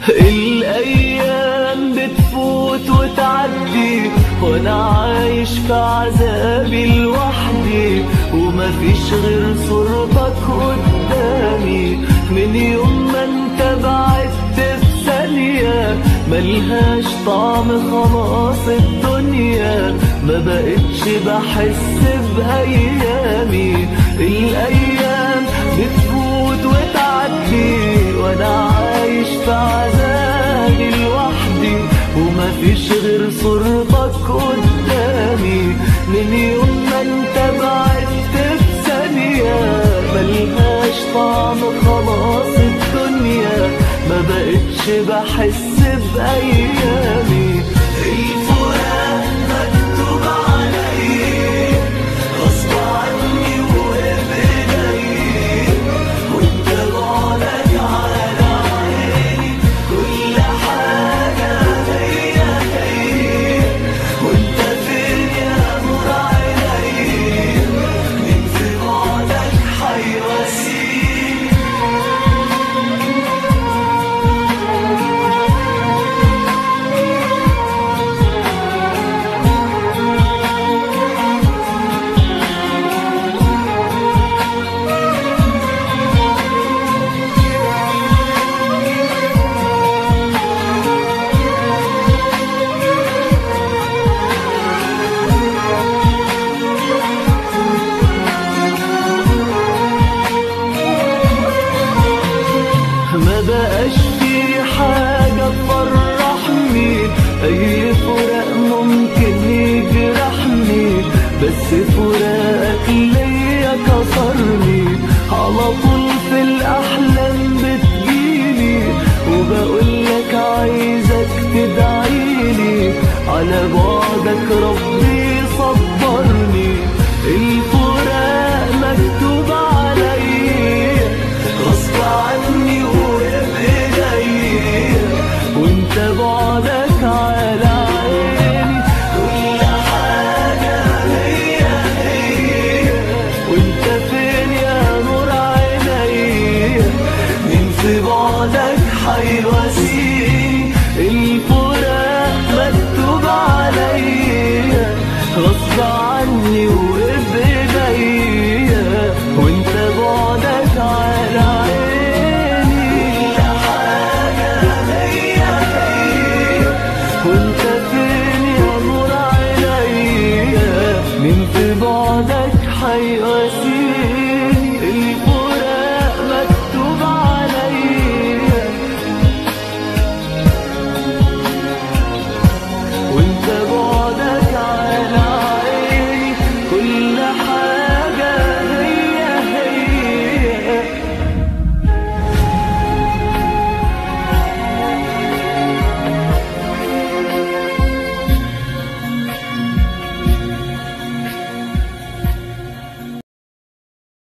الأيام بتفوت وتعدي وأنا عايش في عذابي لوحدي ومفيش غير صورتك قدامي من يوم ما انت بعدت في ثانية ملهاش طعم خلاص الدنيا ما بقتش بحس بأيامي الأيام بتفوت وتعدي وأنا عايش في عذابي لوحدي ومفيش غير صورتك قدامي من يوم ما انت بعدت في ثانية ملهاش طعم خلاص الدنيا ما بقتش بحس بأيامي الفراق مكتوب علي غصب عني وبإيدي وانت بعدك على عيني كل حاجة هي هي وانت فين يا نور عيني من في بعدك حيواسيني ما بقاش في حاجة تفرحني أي فراق ممكن يجرحني بس فراقك ليا كسرني على طول في الأحلام بتجيلي وبقولك عايزك تدعيلي على بعدك ربي صبرني الفراق مكتوب عليا غصب عني وبإيديا وانت بعدك على عيني كل حاجة هي هي وانت فين يا نور عينيا مين في بعدك حيواسيني الفراق مكتوب عليا غصب عني